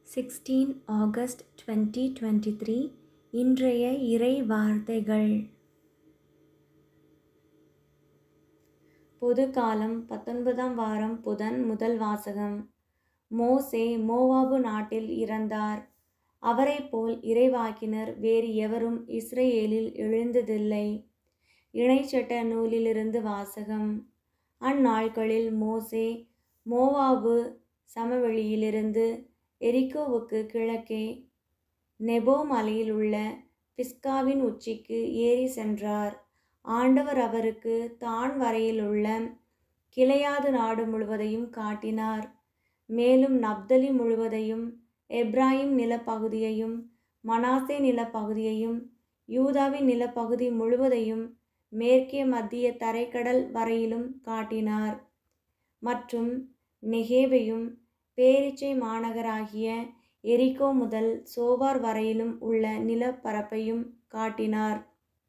sixteen August twenty twenty three இன்றைய இறை வார்த்தைகள் பொது காலம் பத்தொன்பதாம் வாரம் புதன் முதல் வாசகம் மோசே மோவாபு நாட்டில் இறந்தார் அவரைப் போல் இறைவாக்கினர் வேறு எவரும் இஸ்ரேலில் எழுந்ததில்லை இணைச்சட்ட நூலிலிருந்து வாசகம் அந்நாட்களில் மோசே மோவாபு சமவெளியிலிருந்து எரிகோவுக்கு கிழக்கே நெபோ மலையில் உள்ள பிஸ்காவின் உச்சிக்கு ஏறி சென்றார் ஆண்டவர் அவருக்கு தான் வரையில் உள்ள கிளையாது நாடு முழுவதையும் காட்டினார் மேலும் நப்தலி முழுவதையும் எப்ராஹிம் நிலப்பகுதியையும் மனாசே நிலப்பகுதியையும் யூதாவின் நிலப்பகுதி முழுவதையும் மேற்கே மத்திய தரைக்கடல் வரையிலும் காட்டினார் மற்றும் நெகேவையும் பேரிச்சை மாநகராகிய எரிகோ முதல் சோவார் வரையிலும் உள்ள நிலப்பரப்பையும் காட்டினார்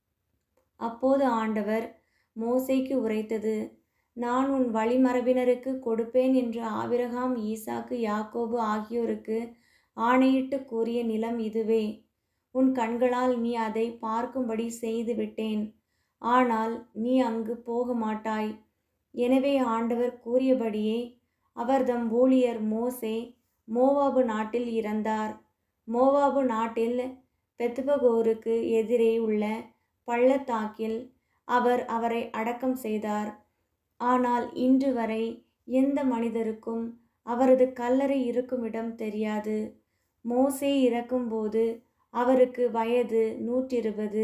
அப்போது ஆண்டவர் மோசைக்கு உரைத்தது நான் உன் வழிமரபினருக்கு கொடுப்பேன் என்று ஆபிரகாம் ஈசாக்கு யாக்கோபு ஆகியோருக்கு ஆணையிட்டு கூறிய நிலம் இதுவே உன் கண்களால் நீ அதை பார்க்கும்படி செய்து விட்டேன் ஆனால் நீ அங்கு போக மாட்டாய் எனவே ஆண்டவர் கூறியபடியே அவர் தம் ஊழியர் மோசே மோவாபு நாட்டில் இறந்தார் மோவாபு நாட்டில் பெத்பகோருக்கு எதிரே உள்ள பள்ளத்தாக்கில் அவர் அவரை அடக்கம் செய்தார் ஆனால் இன்று வரை எந்த மனிதருக்கும் அவரது கல்லறை இருக்குமிடம் தெரியாது மோசே இறக்கும்போது அவருக்கு வயது நூற்றிருபது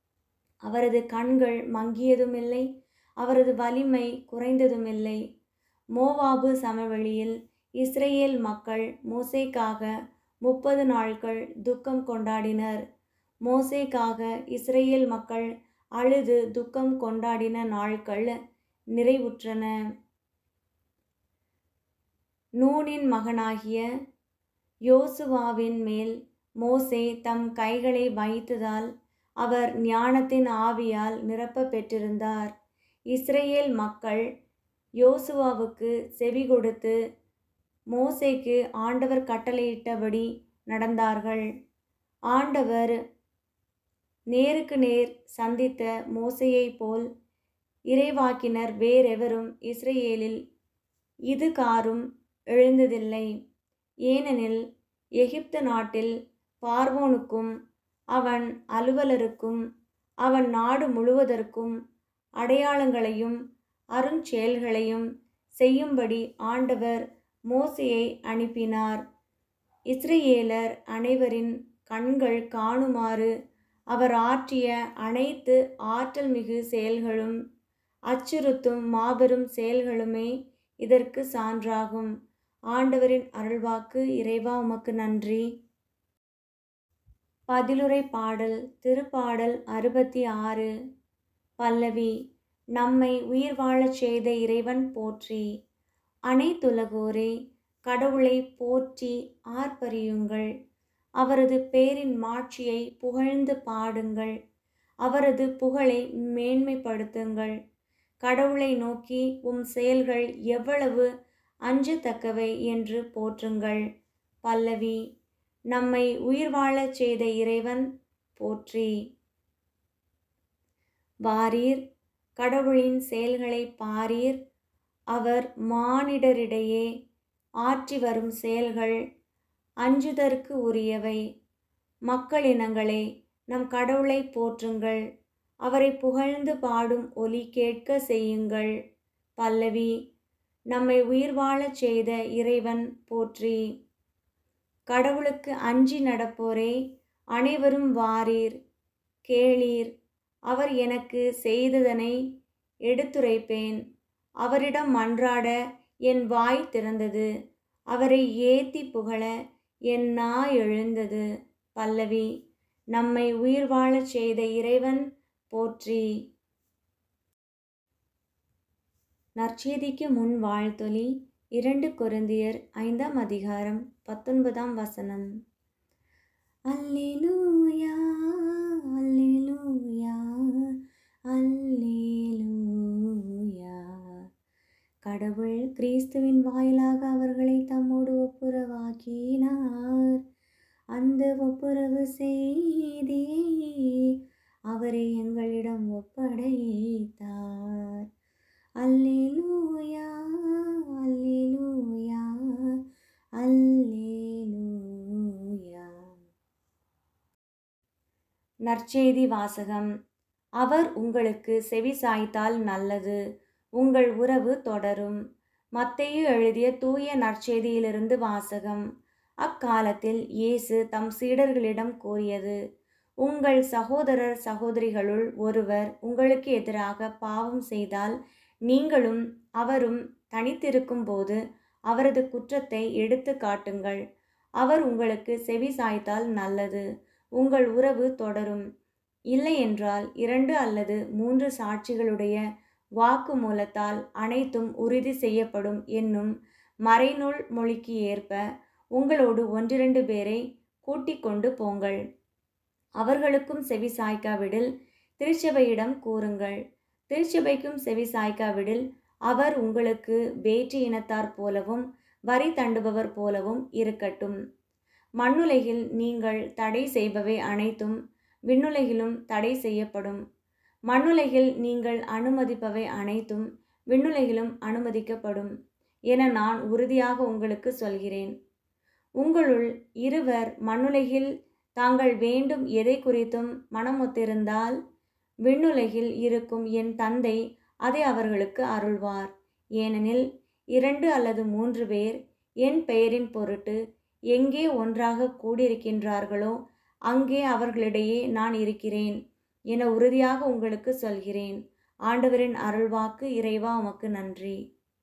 அவரது கண்கள் மங்கியதுமில்லை அவரது வலிமை குறைந்ததுமில்லை மோவாபு சமவெளியில் இஸ்ரேல் மக்கள் மோசேக்காக முப்பது நாட்கள் துக்கம் கொண்டாடினர் மோசேக்காக இஸ்ரேல் மக்கள் அழுது துக்கம் கொண்டாடின நாட்கள் நிறைவுற்றன நூனின் மகனாகிய யோசுவாவின் மேல் மோசே தம் கைகளை வைத்ததால் அவர் ஞானத்தின் ஆவியால் நிரப்ப பெற்றிருந்தார் இஸ்ரேல் மக்கள் யோசுவாவுக்கு செவி கொடுத்து மோசேக்கு ஆண்டவர் கட்டளையிட்டபடி நடந்தார்கள் ஆண்டவர் நேருக்கு நேர் சந்தித்த மோசையைப் போல் இறைவாக்கினர் வேறெவரும் இஸ்ரேலில் இது காரும் எழுந்ததில்லை ஏனெனில் எகிப்து நாட்டில் பார்வோனுக்கும் அவன் அலுவலருக்கும் அவன் நாடு முழுவதற்கும் அடையாளங்களையும் அருஞ்செயல்களையும் செய்யும்படி ஆண்டவர் மோசையை அனுப்பினார் இஸ்ரேலர் அனைவரின் கண்கள் காணுமாறு அவர் ஆற்றிய அனைத்து ஆற்றல் மிகு செயல்களும் அச்சுறுத்தும் மாபெரும் செயல்களுமே இதற்கு சான்றாகும் ஆண்டவரின் அருள்வாக்கு இறைவா உமக்கு நன்றி பதிலுரை பாடல் திருப்பாடல் அறுபத்தி ஆறு பல்லவி நம்மை உயிர் வாழச் செய்த இறைவன் போற்றி அனைத்துலகோரே கடவுளை போற்றி ஆர்ப்பரியுங்கள் அவரது பேரின் மாட்சியை புகழ்ந்து பாடுங்கள் அவரது புகழை மேன்மைப்படுத்துங்கள் கடவுளை நோக்கி உம் செயல்கள் எவ்வளவு அஞ்சத்தக்கவை என்று போற்றுங்கள் பல்லவி நம்மை உயிர் வாழச் செய்த இறைவன் போற்றி வாரீர் கடவுளின் செயல்களை பாரீர் அவர் மானிடரிடையே ஆற்றி வரும் செயல்கள் அஞ்சுதற்கு உரியவை மக்களினங்களே நம் கடவுளை போற்றுங்கள் அவரை புகழ்ந்து பாடும் ஒலி கேட்க செய்யுங்கள் பல்லவி நம்மை உயிர் வாழச் செய்த இறைவன் போற்றி கடவுளுக்கு அஞ்சி நடப்போரே அனைவரும் வாரீர் கேளீர் அவர் எனக்கு செய்ததனை எடுத்துரைப்பேன் அவரிடம் மன்றாட என் வாய் திறந்தது அவரை ஏத்தி புகழ என் நா எழுந்தது பல்லவி நம்மை உயிர் வாழச் செய்த இறைவன் போற்றி நற்செய்திக்கு முன் வாழ்த்தொலி இரண்டு கொருந்தியர் ஐந்தாம் அதிகாரம் பத்தொன்பதாம் வசனம் அல்லேலூயா அல்லேலூயா அல்லேலூயா கடவுள் கிறிஸ்துவின் வாயிலாக அவர்களை தம்மோடு ஒப்புரவாக்கினார் அந்த ஒப்புரவு செய்தியை அவரே எங்களிடம் ஒப்படைத்தார் அல்லேலூயா அல்லேலூயா அல்லேலூயா நற்செய்தி வாசகம் அவர் உங்களுக்கு செவி சாய்த்தால் நல்லது உங்கள் உறவு தொடரும் மத்தேயு எழுதிய தூய நற்செய்தியிலிருந்து வாசகம் அக்காலத்தில் இயேசு தம் சீடர்களிடம் கூறியது உங்கள் சகோதரர் சகோதரிகளுள் ஒருவர் உங்களுக்கு எதிராக பாவம் செய்தால் நீங்களும் அவரும் தனித்திருக்கும் போது அவரது குற்றத்தை எடுத்து காட்டுங்கள் அவர் உங்களுக்கு செவி சாய்த்தால் நல்லது உங்கள் உறவு தொடரும் இல்லையென்றால் இரண்டு அல்லது மூன்று சாட்சிகளுடைய வாக்கு மூலத்தால் அனைத்தும் உறுதி செய்யப்படும் என்னும் மறைநூல் மொழிக்கு ஏற்ப உங்களோடு ஒன்றிரண்டு பேரை கூட்டிக் கொண்டு போங்கள் அவர்களுக்கும் செவி சாய்க்காவிடில் திருச்சபையிடம் கூறுங்கள் திருச்சபைக்கும் செவி சாய்க்காவிடில் அவர் உங்களுக்கு வேற்று இனத்தார் போலவும் வரி தண்டுபவர் போலவும் இருக்கட்டும் மண்ணுலகில் நீங்கள் தடை செய்பவை அனைத்தும் விண்ணுலகிலும் தடை செய்யப்படும் மண்ணுலகில் நீங்கள் அனுமதிப்பவை அனைத்தும் விண்ணுலகிலும் அனுமதிக்கப்படும் என நான் உறுதியாக உங்களுக்கு சொல்கிறேன் உங்களுள் இருவர் மண்ணுலகில் தாங்கள் வேண்டும் எதை குறித்தும் மனமொத்திருந்தால் விண்ணுலகில் இருக்கும் என் தந்தை அதை அவர்களுக்கு அருள்வார் ஏனெனில் இரண்டு அல்லது மூன்று பேர் என் பெயரின் பொருட்டு எங்கே ஒன்றாக கூடியிருக்கின்றார்களோ அங்கே அவர்களிடையே நான் இருக்கிறேன் என உறுதியாக உங்களுக்கு சொல்கிறேன் ஆண்டவரின் அருள்வாக்கு இறைவா உமக்கு நன்றி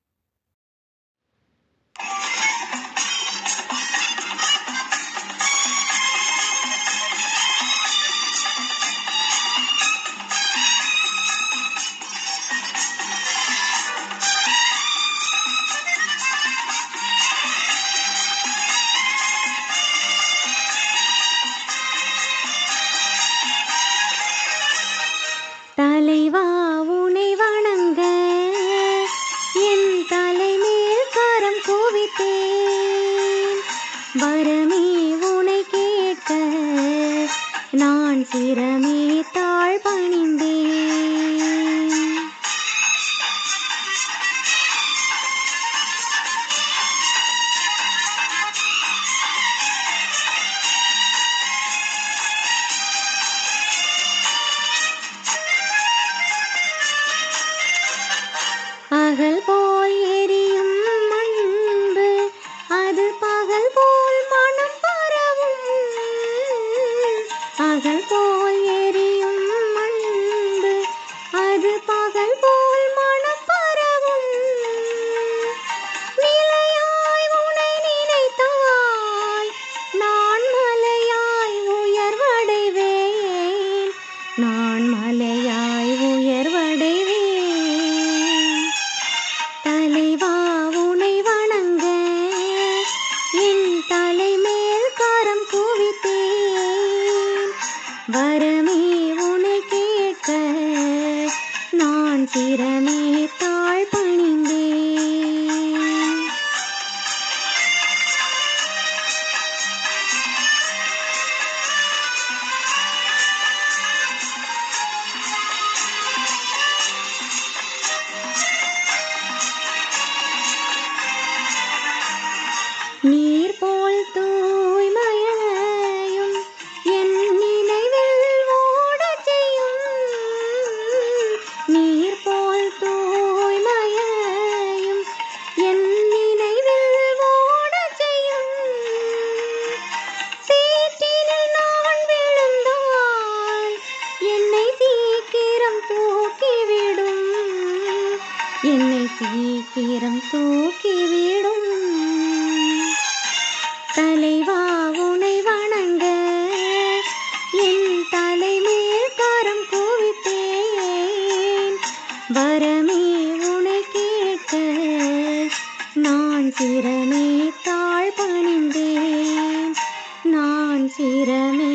தலைவா உனை வணங்க என் தலைமேல் கரம் குவித்தேன் வரமே உனை கேட்க நான் சிரமே தாழ் பணிந்தேன் அகல் போல் எரியும் அன்பு அது பகல் போல் மனம் பரவும் அகல் போல் எரியும் அன்பு அது பகல் போல் மனம் பரவும் நிலையாய் உனை நினைத்தால் நான் மலையாய் உயர்வடைவேன் நான் மலையாய் உயர்வடைவேன் தலைவா உனை வணங்க என் தலைமேல் கரம் குவித்தேன் வரமே உனை கேட்க நான் சிரமே தாழ் பணிந்தேன் நீர் போல் தூய்மையையும் என் நினைவில் ஓடச் செய்யும் நீர் போல் தூய்மையையும் என் நினைவில் ஓடச் செய்யும் சேற்றினில் நான் விழுந்தால் என்னை சீக்கிரம் தூக்கிவிடும் என்னை சீக்கிரம் தூக்கிவிடும் தலைவா உனை வணங்க என் தலைமேல் கரம் குவித்தேன் வரமே உனை கேட்க நான் சிரமே தாழ் பணிந்தேன் நான் சிரமே